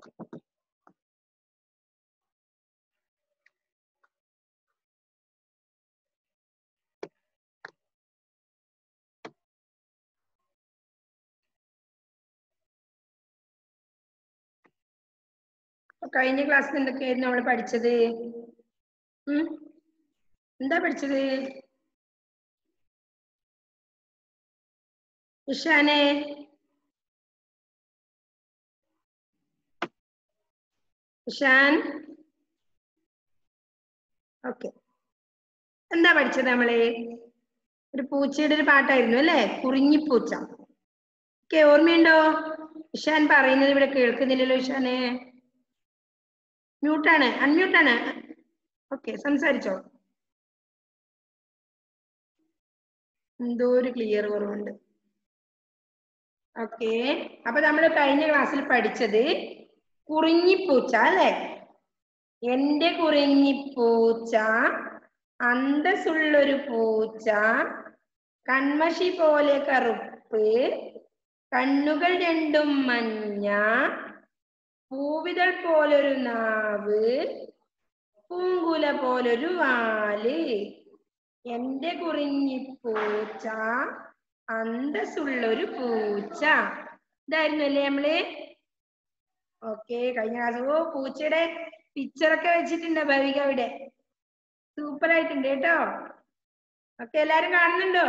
അപ്പൊ കഴിഞ്ഞ ക്ലാസ്സിൽ എന്തൊക്കെയായിരുന്നു നമ്മൾ പഠിച്ചത് ഉം എന്താ പഠിച്ചത് ഇഷാനെ ഇഷാൻ ഓക്കെ എന്താ പഠിച്ചത് നമ്മള് ഒരു പൂച്ചയുടെ ഒരു പാട്ടായിരുന്നു അല്ലേ കുറിഞ്ഞിപ്പൂച്ച ഓക്കെ ഓർമ്മയുണ്ടോ ഇഷാൻ പറയുന്നത് ഇവിടെ കേൾക്കുന്നില്ലല്ലോ ഇഷാനെ മ്യൂട്ടാണ് അൺമ്യൂട്ടാണ് ഓക്കെ സംസാരിച്ചോ എന്തോ ഒരു ക്ലിയർ കുറവുണ്ട് ഓക്കെ അപ്പൊ നമ്മൾ കഴിഞ്ഞ ക്ലാസ്സിൽ പഠിച്ചത് കുറിഞ്ഞിപ്പൂച്ച അല്ലെ എന്റെ കുറിഞ്ഞിപ്പൂച്ച അന്തസ്സുള്ളൊരു പൂച്ച കൺമഷി പോലെ കറുപ്പ് കണ്ണുകൾ രണ്ടും മഞ്ഞ പൂവിതൾ പോലൊരു നാവ് പൂങ്കുല പോലൊരു വാല് എന്റെ കുറിഞ്ഞിപ്പൂച്ച അന്തസ്സുള്ളൊരു പൂച്ച ഇതായിരുന്നു അല്ലേ നമ്മള് ഓക്കെ കഴിഞ്ഞ ക്ലാസ് ഓ പൂച്ചയുടെ പിക്ചറൊക്കെ വെച്ചിട്ടുണ്ട് ഭവിക അവിടെ സൂപ്പർ ആയിട്ടുണ്ട് കേട്ടോ ഓക്കെ എല്ലാരും കാണുന്നുണ്ടോ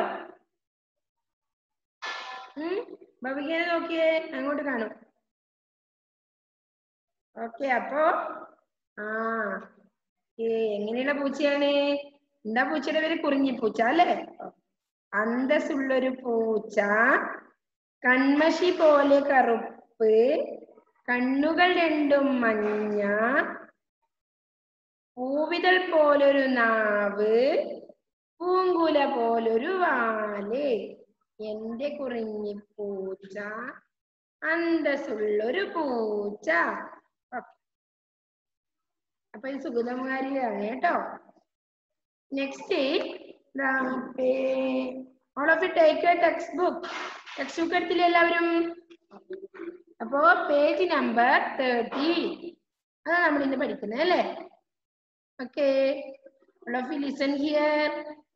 ഉം ഭവികനെ നോക്കിയേ അങ്ങോട്ട് കാണും ഓക്കെ അപ്പോ ആ ഏ എങ്ങനെയുള്ള പൂച്ചയാണ് എന്താ പൂച്ചയുടെ പേര് കുറിഞ്ഞിപ്പൂച്ച അല്ലേ അന്തസ്സുള്ളൊരു പൂച്ച കൺമഷി പോലെ കറുപ്പ് കണ്ണുകൾ രണ്ടും മഞ്ഞ പൂവിതൾ പോലൊരു നാവ് പൂങ്കുല പോലൊരു വാല് എന്റെ കുറിഞ്ഞിപ്പൂച്ച അന്തസ്സുള്ളൊരു പൂച്ച Okay. അപ്പൊ ഈ സുഗതകുമാരിയാണ് കേട്ടോ next all of take a textbook textbook എടുത്തില്ല എല്ലാവരും അപ്പോ പേജ് നമ്പർ തേർട്ടി അതാണ് നമ്മൾ ഇന്ന് പഠിക്കുന്നത് അല്ലേ okay all of listen here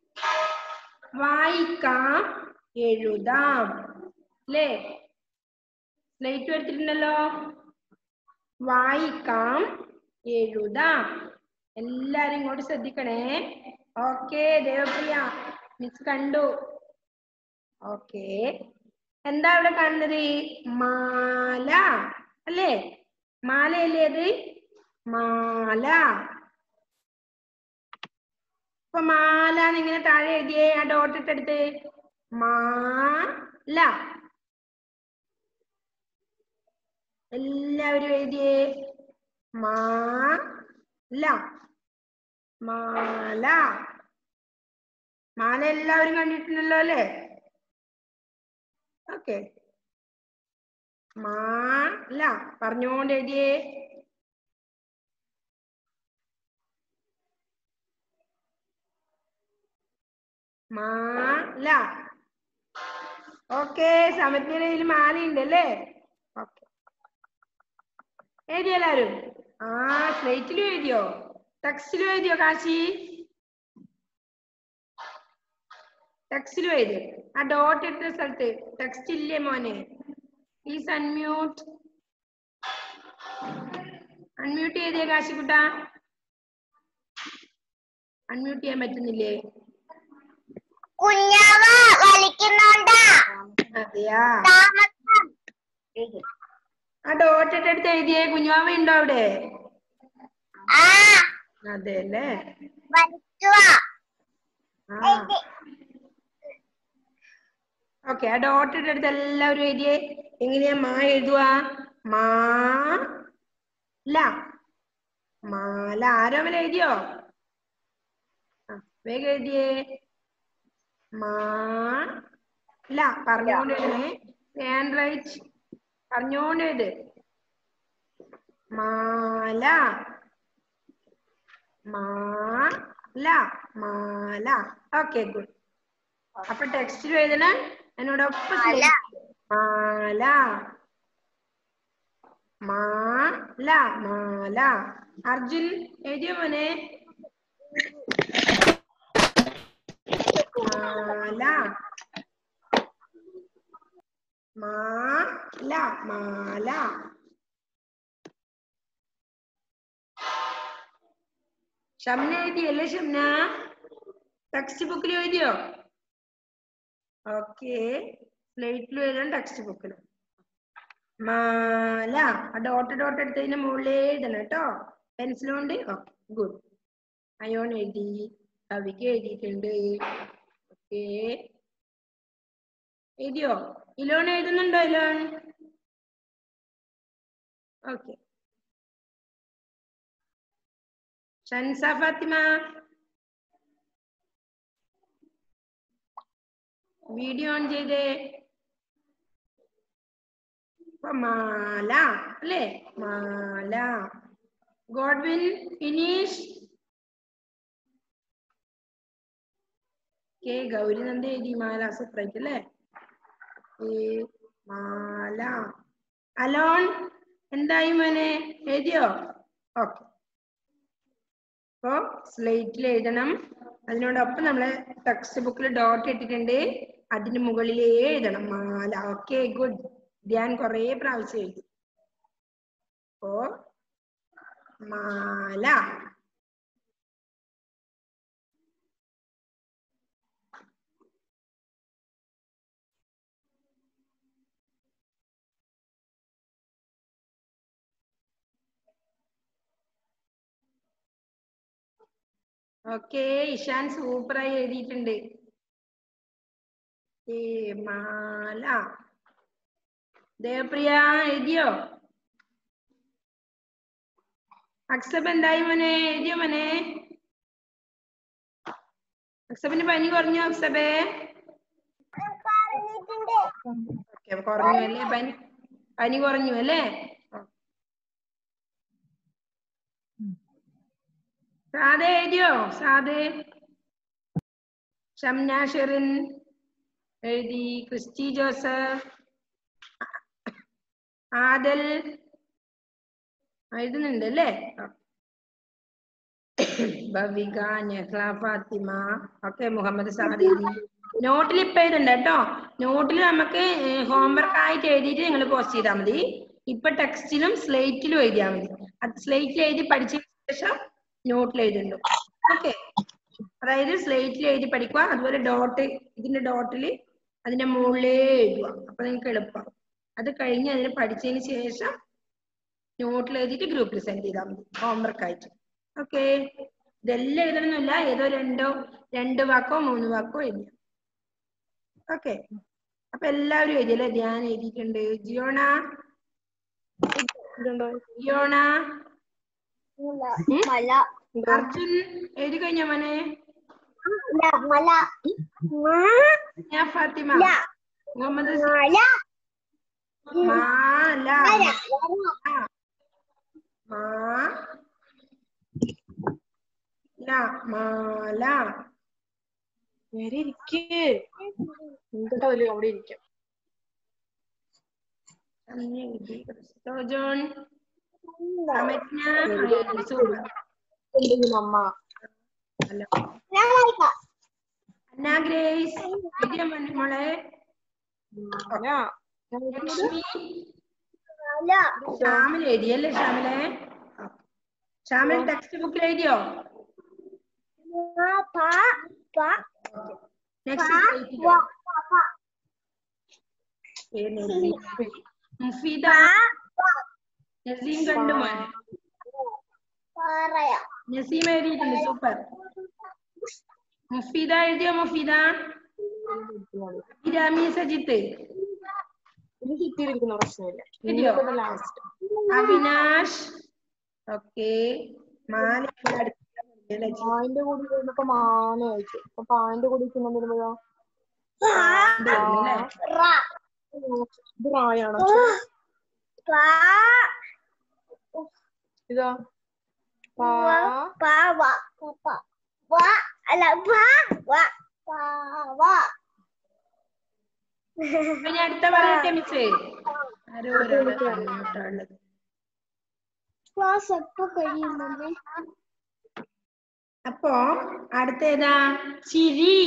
വായിക്കാം എഴുതാം അല്ലേ സ്ലേറ്റ് എടുത്തിട്ടുണ്ടല്ലോ വായിക്കാം എഴുതാം എല്ലാരും ഇങ്ങോട്ട് ശ്രദ്ധിക്കണേ ഓക്കെ ദേവപ്രിയ മിസ് കണ്ടു ഓക്കെ എന്താ ഇവിടെ കാണുന്നത് മാല അല്ലേ മാലയല്ലേ അത് മാല ഇപ്പൊ മാല ഇങ്ങനെ താഴെ എഴുതിയേ ആ ഡോട്ട് ഇട്ടെടുത്ത് മാല എല്ലാവരും എഴുതിയേ മാല മാല മാല എല്ലാവരും കണ്ടിട്ടുണ്ടല്ലോ അല്ലേ ഓക്കെ മാല പറഞ്ഞോണ്ട് എഴുതിയേ മാല ഓക്കെ സമത്തിന്റെ കയ്യിൽ മാലയുണ്ട് അല്ലേ ഓക്കെ എഴുതിയോ എല്ലാവരും ആ സ്ലേറ്റിലും എഴുതിയോ ടെക്സ്റ്റിലും എഴുതിയോ കാശി ടെക്സ്റ്റിലും എഴുതി ആ ഡോട്ട് ഇട്ട സ്ഥലത്ത് ടെക്സ്റ്റ് ഇല്ലേ മോനെ പ്ലീസ് അൺമ്യൂട്ട് അൺമ്യൂട്ട് ചെയ്തേ കാശിക്കുട്ട അൺമ്യൂട്ട് ചെയ്യാൻ പറ്റുന്നില്ലേ കുഞ്ഞാവ വലിക്കുന്നുണ്ടാ അതെയാ താമസം ആ ഡോട്ട് ഇട്ടെടുത്ത് എഴുതിയേ കുഞ്ഞുമാമ ഉണ്ടോ അവിടെ ആ അതെ അല്ലേ വലിക്കുക ആ ഓക്കെ ആ ഡോട്ട് ഇട്ടെടുത്ത് എല്ലാവരും എഴുതിയേ എങ്ങനെയാ മാ എഴുതുക മാ ല മാല ആരോമല എഴുതിയോ ആ, വേഗം എഴുതിയേ മാ ല പറഞ്ഞോണ്ട് എഴുതണേ ഹാൻഡ് റൈറ്റ് പറഞ്ഞോണ്ട് എഴുത് മാല മാല മാല ഓക്കെ ഗുഡ് അപ്പൊ ടെക്സ്റ്റിൽ എഴുതണം എന്നോടൊപ്പം മാല. മാല മാല മാല അർജുൻ എഴുതിയോ മോനെ മാല മാല മാല ഷംന എഴുതിയല്ലേ ഷംന ടെക്സ്റ്റ് ബുക്കിൽ എഴുതിയോ ഓക്കെ സ്ലേറ്റിലും എഴുതണം ടെക്സ്റ്റ് ബുക്കിലും മാല ആ ഡോട്ട് ഡോട്ട് എടുത്തതിന്റെ മുകളിലേ എഴുതണം കേട്ടോ പെൻസിൽ കൊണ്ട് ഓക്കെ ഗുഡ് അയോൺ എഴുതി കവിക്ക് എഴുതിയിട്ടുണ്ട് ഓക്കെ എഴുതിയോ ഇലോൺ എഴുതുന്നുണ്ടോ Elon okay Shansa Fathima video on ചെയ്തേ ഇപ്പൊ മാല അല്ലേ മാല Godwin finish K Gauri Nanda എഴുതി മാല സെപ്പറേറ്റ് അല്ലേ ഏ മാല അലോൺ എന്തായി മോനെ എഴുതിയോ ഓക്കെ അപ്പോ സ്ലേറ്റിൽ എഴുതണം അതിനോടൊപ്പം നമ്മള് ടെക്സ്റ്റ് ബുക്കിൽ ഡോട്ട് ഇട്ടിട്ടുണ്ട് അതിന് മുകളിലേ എഴുതണം മാല ഓക്കെ ഗുഡ് ധ്യാൻ കുറേ പ്രാവശ്യം എഴുതി അപ്പോ മാല ഓക്കെ ഇഷാൻ സൂപ്പറായി എഴുതിയിട്ടുണ്ട് ഏ മാല ദേവപ്രിയ എഴുതിയോ അക്സബ് എന്തായി മോനെ എഴുതിയോ മോനെ അക്സബിന് പനി കുറഞ്ഞോ അക്സബേ പറഞ്ഞിട്ടുണ്ട് ഓക്കെ കുറഞ്ഞു അല്ലേ പനി പനി കുറഞ്ഞു അല്ലേ സാധ എഴുതിയോ സാധേ ഷംന ഷെറിൻ എഴുതി ക്രിസ്റ്റി ജോസഫ് ആദൽ എഴുതുന്നുണ്ട് അല്ലേ ഭവിക നെഹ്ല ഫാത്തിമ ഒക്കെ മുഹമ്മദ് സാദ് എഴുതി നോട്ടിൽ ഇപ്പൊ എഴുതണ്ട കേട്ടോ നോട്ടിൽ നമുക്ക് ഹോംവർക്ക് ആയിട്ട് എഴുതിയിട്ട് നിങ്ങൾ പോസ്റ്റ് ചെയ്താൽ മതി ഇപ്പൊ ടെക്സ്റ്റിലും സ്ലേറ്റിലും എഴുതിയാൽ മതി അത് സ്ലേറ്റിൽ എഴുതി പഠിച്ചതിന് ശേഷം നോട്ടിൽ എഴുതുന്നുണ്ട് ഓക്കെ അതായത് സ്ലേറ്റിൽ എഴുതി പഠിക്കുക അതുപോലെ ഡോട്ട് ഇതിന്റെ ഡോട്ടിൽ അതിന്റെ മുകളിലേ എഴുതുക അപ്പൊ നിങ്ങൾക്ക് എളുപ്പം അത് കഴിഞ്ഞ് അതിന് പഠിച്ചതിന് ശേഷം നോട്ടിൽ എഴുതിയിട്ട് ഗ്രൂപ്പിൽ സെൻഡ് ചെയ്താൽ മതി ഹോംവർക്ക് ആയിട്ട് ഓക്കെ ഇതെല്ലാം എഴുതണമെന്നില്ല ഏതോ രണ്ടോ രണ്ട് വാക്കോ മൂന്ന് വാക്കോ എഴുതിയ ഓക്കെ അപ്പൊ എല്ലാവരും എഴുതിയല്ലേ ധ്യാൻ എഴുതിയിട്ടുണ്ട് ജിയോണ ജിയോണ മല അർജുൻ എഴുതി കഴിഞ്ഞോ മോനെ ല മല ഞാൻ ഫാത്തിമ ല മുഹമ്മദ് മല മാല മല മാ ല മാല നേരെ ഇരിക്കേ എന്തിട്ടാ വലിയ അവിടെ ഇരിക്കാം ജോൺ സമജ്ഞ സൂപ്പർ എന്തെങ്കിലും അമ്മ ഹലോ ഞാൻ വായിക്കാം അന്ന ഗ്രേസ് എഴുതിയോ മോനെ- മോളെ ഞാ ലക്ഷ്മി മല ശ്യാമിൽ എഴുതിയല്ലേ ശ്യാമിലെ ശ്യാമിൽ ടെക്സ്റ്റ് ബുക്കിൽ എഴുതിയോ പ പ നെക്സ്റ്റ് വ പ മുഫീദ പ നസീം കണ്ടു മോനെ പറയാ നസീം എഴുതിയിട്ടുണ്ട് സൂപ്പർ മുഫീദ എഴുതിയോ മുഫീദ ഇരാമി സജിത്ത് ഇത് കിട്ടിയിരിക്കുന്ന പ്രശ്നമില്ല എഴുതിയോ ലാസ്റ്റ് അവിനാഷ് ഓക്കെ മാല ഇവിടെ അടുത്ത് അല്ലേ? പായന്റെ കൂടി വരുമ്പോ മാന അയച്ചു അപ്പൊ പായന്റെ കൂടി പിന്നെ വരുമ്പോഴോ ഇത് വരുന്നു അല്ലേ? റ ഇത് റായാണോ പ ഇതാ പാ പ വ പ വ അല്ല പ വ പ വ അപ്പൊ ഇനി അടുത്ത പറയട്ടെ മിസ് ആരോ ഒരാള് അങ്ങോട്ടാ ഉള്ളത് ക്ലാസ് എപ്പോ കഴിയുന്നു അപ്പോ അടുത്ത ഏതാ ചിരി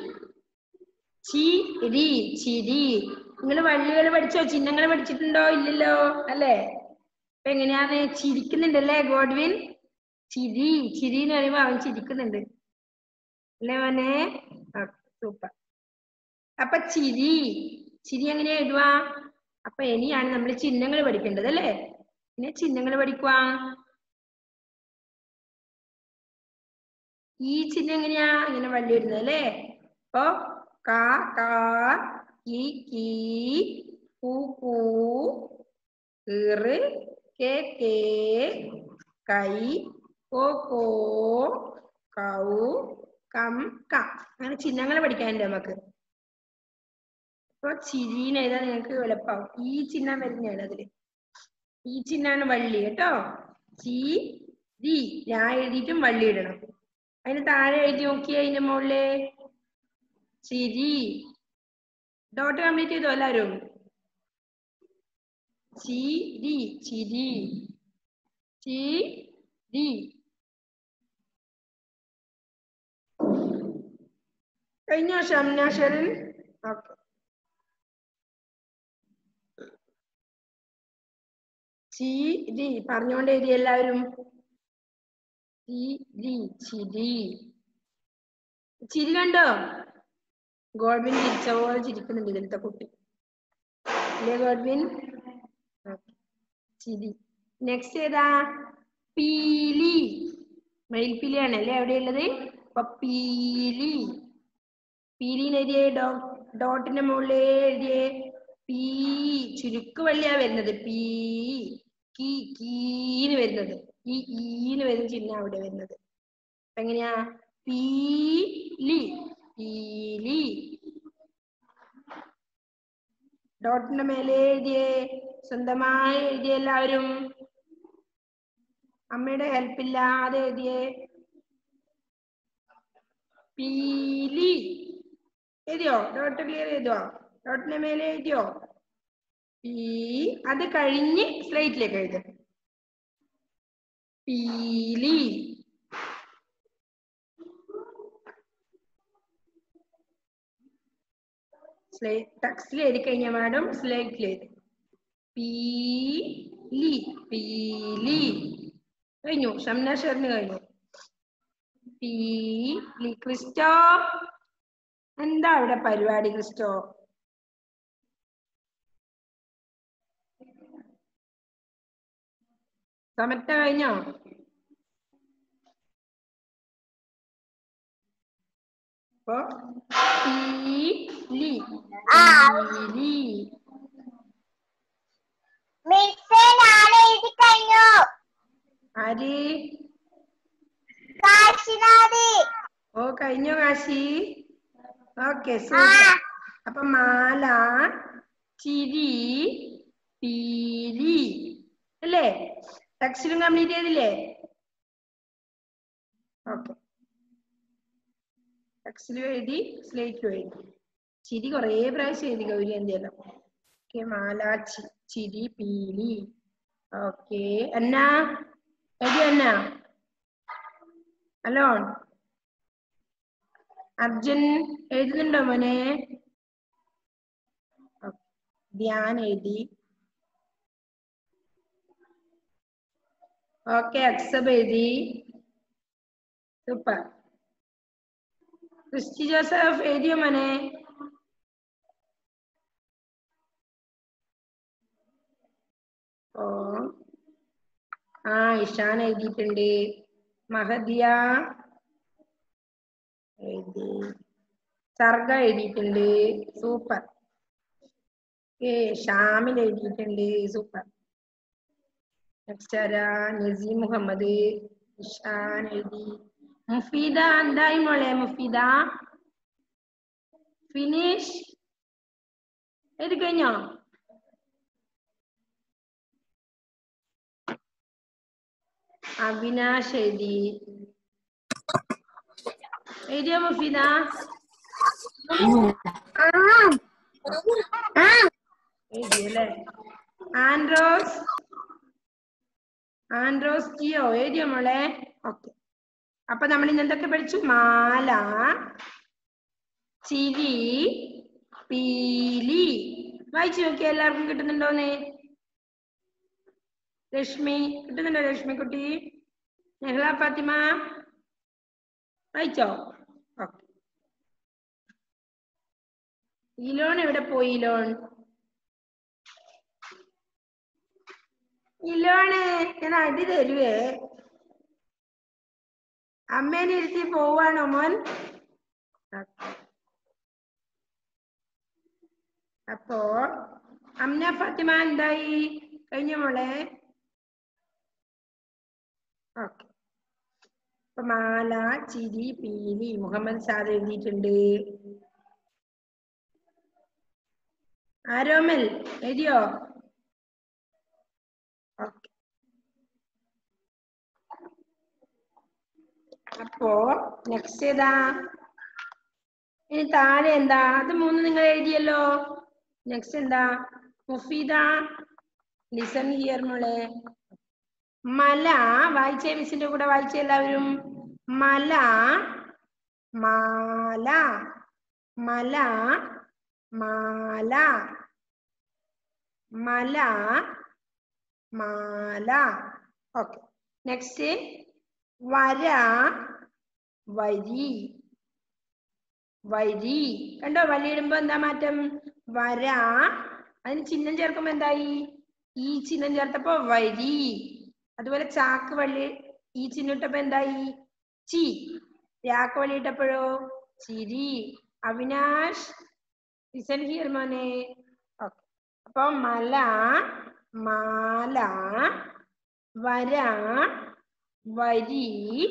ചിരി ചിരി നിങ്ങൾ വള്ളികൾ പഠിച്ചോ ചിഹ്നങ്ങൾ പഠിച്ചിട്ടുണ്ടോ ഇല്ലല്ലോ അല്ലേ അപ്പൊ എങ്ങനെയാണ് ചിരിക്കുന്നുണ്ടല്ലേ ഗോഡ്വിൻ ചിരി ചിരി എന്ന് പറയുമ്പോ അവൻ ചിരിക്കുന്നുണ്ട് അല്ലേ മോനെ സൂപ്പർ അപ്പൊ ചിരി ചിരി എങ്ങനെയാ എഴുതുക അപ്പൊ ഇനിയാണ് നമ്മൾ ചിഹ്നങ്ങൾ പഠിക്കേണ്ടത് അല്ലേ പിന്നെ ചിഹ്നങ്ങൾ പഠിക്കുക ഈ ചിഹ്നം എങ്ങനെയാ ഇങ്ങനെ വള്ളി വരുന്നത് അല്ലേ അപ്പൊ ക കാ കി കീ കൂ കൂ കീറ് കേ കേ കൈ കോ കോ കൗ കം ക അങ്ങനെ ചിഹ്നങ്ങൾ പഠിക്കാനുണ്ട് നമുക്ക് അപ്പൊ ചിരീന്ന് എഴുതാൻ നിങ്ങൾക്ക് എളുപ്പമാവും ഈ ചിഹ്നം വരുന്നതാണ് അതില് ഈ ചിഹ്നാണ് വള്ളി കേട്ടോ ചി രി ഞാൻ എഴുതിയിട്ടും വള്ളി ഇടണം അതിന് താഴെ എഴുതി നോക്കിയേ അതിന്റെ മുകളില് ചിരി ഡോട്ട് കംപ്ലീറ്റ് ചെയ്തോ എല്ലാരും ചിരി ചിരി ചിരി കഴിഞ്ഞോ ഷംന ഷെറിൻ ഓക്കെ ചിരി പറഞ്ഞുകൊണ്ട് എഴുതി എല്ലാവരും ചിരി ചിരി ചിരി കണ്ടോ ഗോഡ്വിൻ ചിരിച്ച പോലെ ചിരിക്കുന്നുണ്ട് ഇതിലത്തെ കുട്ടി അല്ലേ ഗോഡ്വിൻ Okay. ചിരി നെക്സ്റ്റ് ഏതാ പീലി മയിൽപ്പീലിയാണ് അല്ലേ എവിടെയുള്ളത് അപ്പൊ പീലി പീലി എഴുതിയേ ഡോ ഡോട്ടിന്റെ മുകളിൽ എഴുതിയേ പീ ചുരുക്ക് വള്ളിയാ വരുന്നത് പീ കീ കീന്ന് വരുന്നത് ഈ ഈന്ന് വരുന്ന ചിഹ്നം അവിടെ വരുന്നത് അപ്പൊ എങ്ങനെയാ പീലി പീലി ഡോട്ടിന്റെ മേലെ എഴുതിയേ സ്വന്തമായി എഴുതിയ എല്ലാവരും അമ്മയുടെ ഹെൽപ്പ് ഇല്ലാതെ എഴുതിയേ പീലി എഴുതിയോ ഡോട്ട് ക്ലിയർ ചെയ്തോ ഡോട്ടിന്റെ മേലെ എഴുതിയോ പീ അത് കഴിഞ്ഞ് സ്ലേറ്റിലേക്ക് എഴുതും പീലി സ്ലേറ്റ് ടെക്സ്റ്റിൽ എഴുതി കഴിഞ്ഞാൽ മാഡം സ്ലേറ്റിൽ എഴുതും പീലി പീലി കഴിഞ്ഞു ഷംന ഷെറിന് കഴിഞ്ഞു പീലി ക്രിസ്റ്റോ എന്താ അവിടെ പരിപാടി ക്രിസ്റ്റോ സമറ്റ കഴിഞ്ഞോ അപ്പൊ പീലി പീലി മിസ്സേ ഞാൻ എഴുതി കഴിഞ്ഞു ആര് കാശിനാഥി ഓ കഴിഞ്ഞോ കാശി ഓക്കെ ആ സൂപ്പർ അപ്പൊ മാല ചിരി പീലി അല്ലേ ടെക്സ്റ്റിലും കംപ്ലീറ്റ് ചെയ്തില്ലേ ഓക്കെ ടെക്സ്റ്റിലും എഴുതി സ്ലേറ്റിലും എഴുതി ചിരി കുറേ പ്രാവശ്യം എഴുതി ഗൗരി എന്തെല്ലാം ഓക്കെ മാല ചി ചിരി പീലി ഓക്കെ എന്നാ എഴുതി എന്നാ ഹലോ അർജുൻ എഴുതുന്നുണ്ടോ മോനെ Okay. ധ്യാൻ എഴുതി ഓക്കെ അക്സബ് എഴുതി സൂപ്പർ ക്രിസ്റ്റി ജോസഫ് എഴുതിയോ മോനെ ഓ ആ ഇഷാൻ എഴുതിയിട്ടുണ്ട് മഹദിയ എഴുതി സർഗ എഴുതിയിട്ടുണ്ട് സൂപ്പർ ഏ ഷാമിൽ എഴുതിയിട്ടുണ്ട് സൂപ്പർ നെക്സ്റ്റ് ആരാ നസീം മുഹമ്മദ് ഇഷാൻ എഴുതി മുഫീദ എന്തായി മോളെ മുഫീദ ഫിനിഷ് എഴുതി കഴിഞ്ഞോ അവിനാഷ് എഴുതി എഴുതിയോ മുഫീദ എഴുതി അല്ലേ ആൻഡ്രോസ് ആൻഡ്രോസ്റ്റിയോ എഴുതിയോ മോളെ ഓക്കെ അപ്പൊ നമ്മൾ ഇന്ന് എന്തൊക്കെ പഠിച്ചു മാല ചിരി പീലി വായിച്ചു നോക്കിയ എല്ലാവർക്കും കിട്ടുന്നുണ്ടോന്നേ രശ്മി കിട്ടുന്നുണ്ടോ രശ്മി കുട്ടി നെഹ്ല ഫാത്തിമ വായിച്ചോ ഓക്കെ ഇലോൺ എവിടെ പോയി ഇലോൺ ഇല്ലോണ് ഞാൻ അടി തരുവേ അമ്മേനെ ഇരുത്തി പോവാണോ മോൻ അപ്പോ അമ്ന ഫാത്തിമ എന്തായി കഴിഞ്ഞ മോളെ ഓക്കെ അപ്പൊ മാല ചിരി പീലി മുഹമ്മദ് സാദ് എഴുതിയിട്ടുണ്ട് ആരോമൽ എഴുതിയോ ഓക്കെ അപ്പോ നെക്സ്റ്റ് ഏതാ ഇനി താഴെ എന്താ അത് മൂന്ന് നിങ്ങൾ എഴുതിയല്ലോ നെക്സ്റ്റ് എന്താ മുഫീദ ലിസൺ ഹിയർ മോളെ മല വായിച്ചേ മിസ്സിന്റെ കൂടെ വായിച്ച എല്ലാവരും മല മാല മല മാല മല മാല ഓക്കെ നെക്സ്റ്റ് വര വരി വരി കണ്ടോ വരിയിടുമ്പോ എന്താ മാറ്റം വര അതിന് ചിഹ്നം ചേർക്കുമ്പോ എന്തായി ഈ ചിഹ്നം ചേർത്തപ്പോ വരി അതുപോലെ ചാക്ക് വള്ളി ഈ ചിഹ്നം ഇട്ടപ്പോ എന്തായി ചി രാക്ക് വള്ളി ഇട്ടപ്പോഴോ ചിരി അവിനാഷ് ലിസൺ ഹിയർ മോനെ ഓക്കെ അപ്പൊ മല മാല വര വരി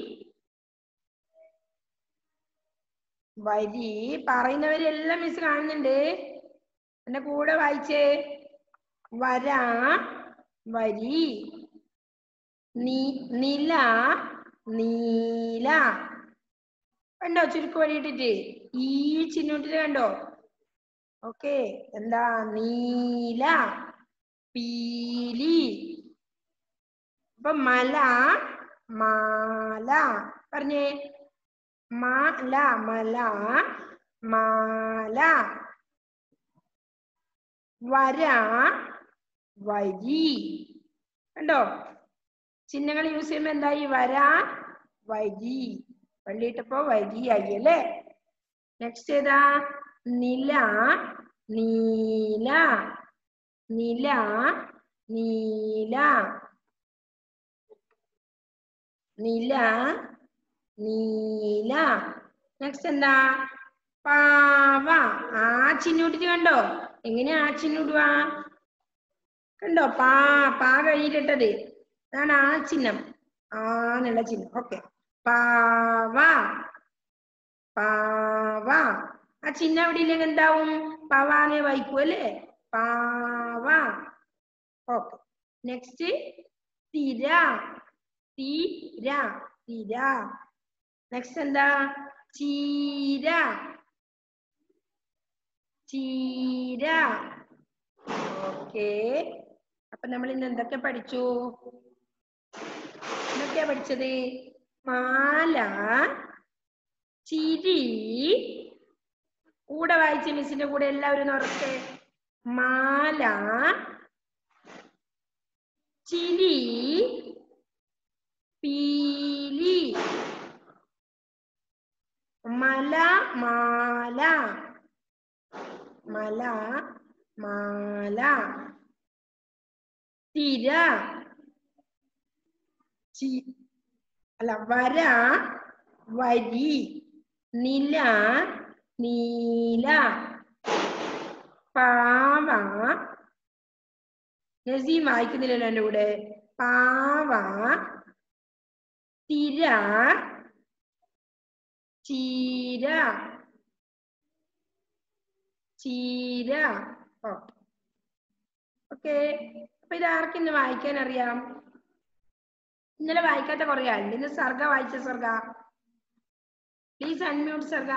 വരി പറയുന്നവരെല്ലാം മിസ് കാണുന്നുണ്ട് എന്റെ കൂടെ വായിച്ചേ വര വരി നീ നില നീല കണ്ടോ ചുരുക്ക് വഴിയിട്ടിട്ട് ഈ ചിഹ്നിട്ടിട്ട് കണ്ടോ ഓക്കെ എന്താ നീല പീലി അപ്പൊ മല മാല പറഞ്ഞേ മാല മല മാല വര വരി കണ്ടോ ചിഹ്നങ്ങൾ യൂസ് ചെയ്യുമ്പോ എന്തായി വര വരി പള്ളിയിട്ടപ്പോ വരിയായി അല്ലേ നെക്സ്റ്റ് ഏതാ നില നീല നില നീല നില നീല നെക്സ്റ്റ് എന്താ പാവ ആ ചിന്നൂട്ടിട്ട് കണ്ടോ എങ്ങനെ ആ ചിന്നൂടുക കണ്ടോ പാ പാ കഴിഞ്ഞിട്ടത് അതാണ് ആ ചിഹ്നം ആ എന്നുള്ള ചിഹ്നം ഓക്കെ പാവ പാവ ആ ചിഹ്നം എവിടെ ഇല്ലെങ്കിൽ എന്താവും പാവാനെ വായിക്കൂ അല്ലേ പാവ ഓക്കെ നെക്സ്റ്റ് തിര തീര തിര നെക്സ്റ്റ് എന്താ ചീര ചീര ഓക്കെ അപ്പൊ നമ്മൾ ഇന്ന് എന്തൊക്കെ പഠിച്ചു എന്തൊക്കെയാ പഠിച്ചത് മാല ചിരി കൂടെ വായിച്ച മിസ്സിന്റെ കൂടെ എല്ലാവരും ഉറക്കെ മാല ചിരി പീലി മല മാല മല മാല തിര ചി അല്ല വര വരി നില നീല പാവ നസീം വായിക്കുന്നില്ലല്ലോ എൻ്റെ കൂടെ പാവ തിര ചീര ചീര ഓക്കെ അപ്പൊ ഇത് ആർക്കിന്ന് വായിക്കാൻ അറിയാം ഇന്നലെ വായിക്കാത്ത കുറെ ആളുണ്ട് ഇന്ന് സർഗ വായിച്ച സർഗ പ്ലീസ് അൺമ്യൂട്ട് സർഗ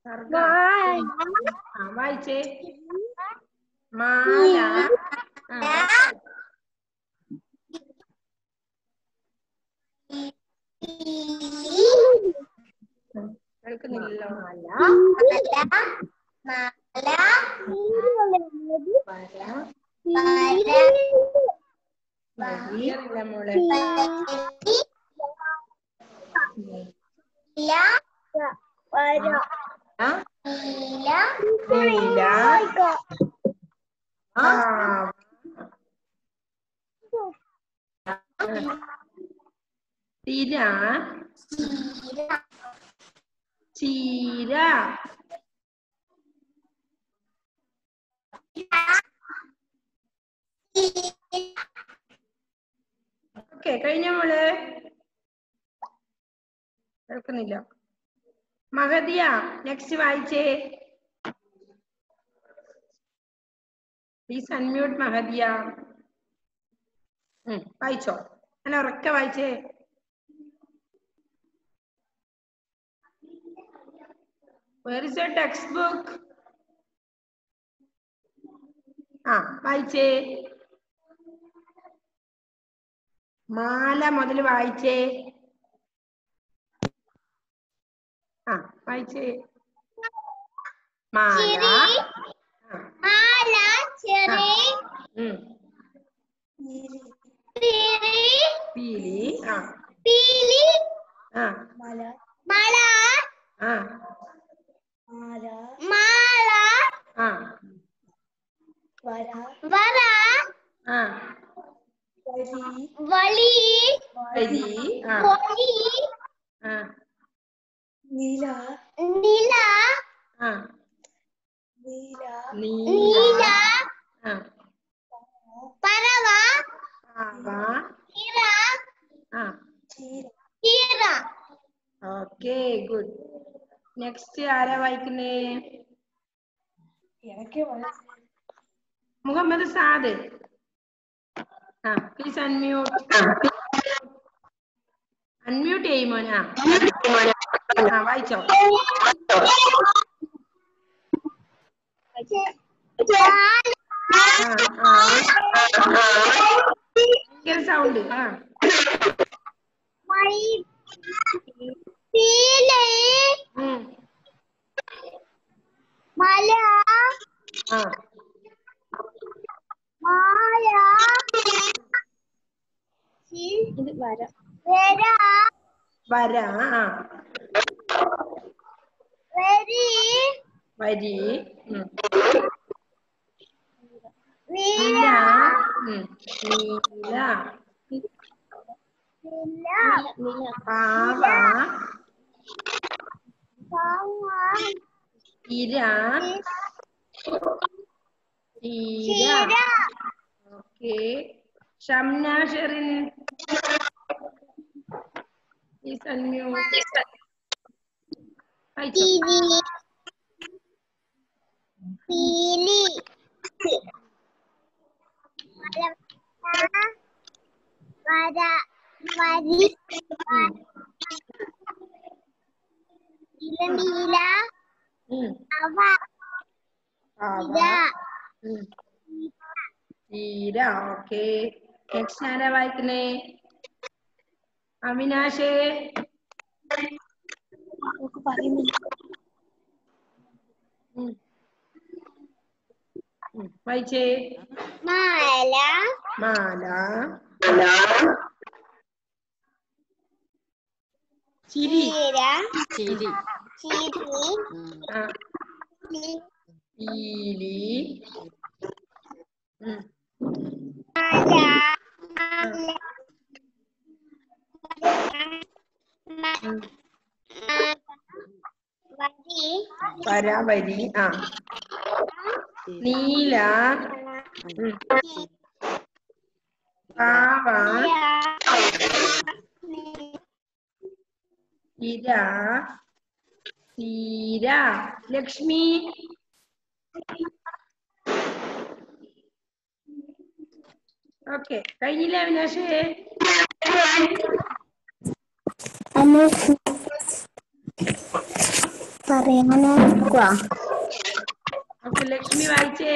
സർഗ ആ വായിച്ചേ മാല ആ, ഉം, കേൾക്കുന്നില്ലല്ലോ വരിയല്ല മോളെ ആ നീല ആ തിര ചീര ഓക്കെ കഴിഞ്ഞ മോള് കേൾക്കുന്നില്ല മഹദിയ നെക്സ്റ്റ് വായിച്ചേ പ്ലീസ് അൺമ്യൂട്ട് മഹദിയ ഉം, വായിച്ചോ നല്ല ഉറക്കെ വായിച്ചേ Where is your textbook? ആ വായിച്ചേ മാല മുതൽ വായിച്ചേ ആ വായിച്ചേ മാല ആ, മാല ചെറി ഉം, പിരി പീലി ആ പീലി ആ മല ആ മാല ആ വര ആ വളി വരി ആ പൊലി ആ നില ആ നീല നീല ആ പറവ ആവ ഇറ ആ ചീര ഓക്കെ ഗുഡ് നെക്സ്റ്റ് ആരാ വായിക്കുന്നേ മുഹമ്മദ് സാദ് ആ പ്ലീസ് അൺമ്യൂട്ട് അൺമ്യൂട്ട് ചെയ്യുമോനാ ആ വായിച്ചോ ആ ആ ഭയങ്കര സൗണ്ട് ആ പീലി ഉം, മല ആ മാല ഇത് വര വര വര ആ വരി വരി ഉം, നീല നീല ഉം, നീല നീല പാവ പാവ ഇര തീര ചീര okay Shamna Sherin Please unmute. വായിച്ചോ. പീലി പീലി വര വരി ഉം, നീല ഉം, അവ പാവ ഇത ഉം, തീര ഓക്കെ നെക്സ്റ്റ് ആരാ വായിക്കുന്നേ അവിനാശേ ഉം. ഉം, വായിച്ചേ മാല മാല ചിരി ചീര ചിരി ചിരി ആ പീലി ഉം, മാല ഉം. വരി വര വരി ആ നീല ഉം, പാവ ഇര തീര ലക്ഷ്മി ഓക്കെ കഴിഞ്ഞില്ലേ അവിനാശേ പറ പറയാനോ ഓക്കെ ലക്ഷ്മി വായിച്ചേ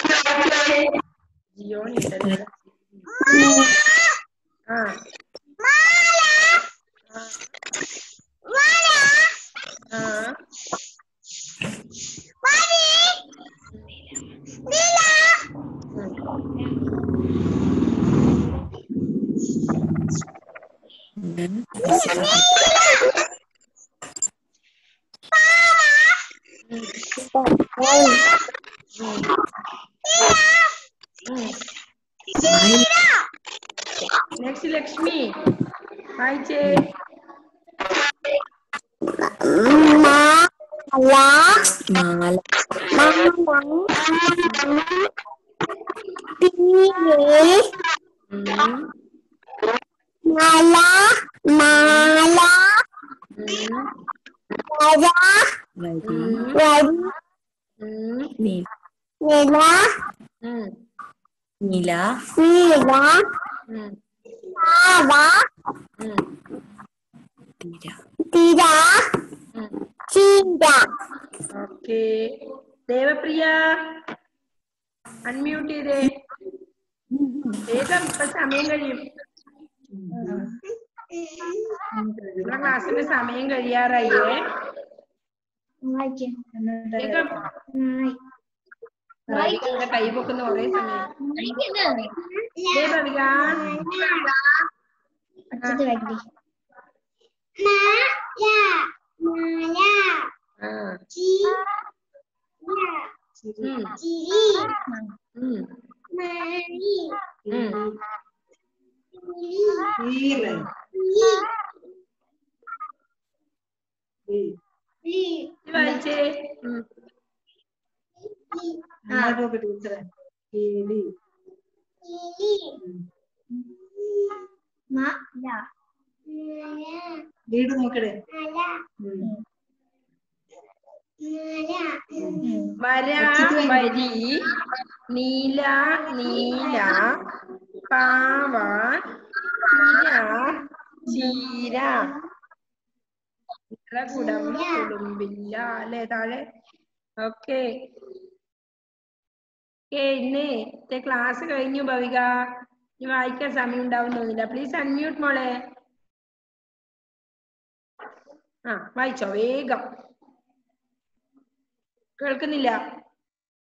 ജിയോണി ഉണ്ടല്ലോ ആ ആ നെക്സ്റ്റ് ലക്ഷ്മി വായിച്ചേ മാല തീരെ ഉം, മാല മാല ഉം, വര ഉം, വരി ഉം, നില ഉം, നില നീല ഉം, പാവ ഉം, തിര തിര ഉം. ചീര ഓക്കെ ദേവപ്രിയ അൺമ്യൂട്ട് ചെയ്തേ വേഗം ഇപ്പൊ സമയം കഴിയും നമ്മുടെ ക്ലാസ്സിന്റെ സമയം കഴിയാറായേ വേഗം എന്താ കൈ പൊക്കുന്ന ഒരേ സമയം ദേ ഭവിക. ആ ഉം, ഉം, ഉം. ഇത് വായിച്ചേ ഉം. വീട് നോക്കടേ വര വരി നീല നീല പാവ ചിര ചീര കുടം കുടുംബില്ല അല്ലേ താഴെ ഓക്കെ ഏ ഇന്ന് ക്ലാസ് കഴിഞ്ഞു ഭവിക ഇനി വായിക്കാൻ സമയം ഉണ്ടാവും തോന്നില്ല പ്ലീസ് അൺമ്യൂട്ട് മോളെ ആ വായിച്ചോ വേഗം കേൾക്കുന്നില്ല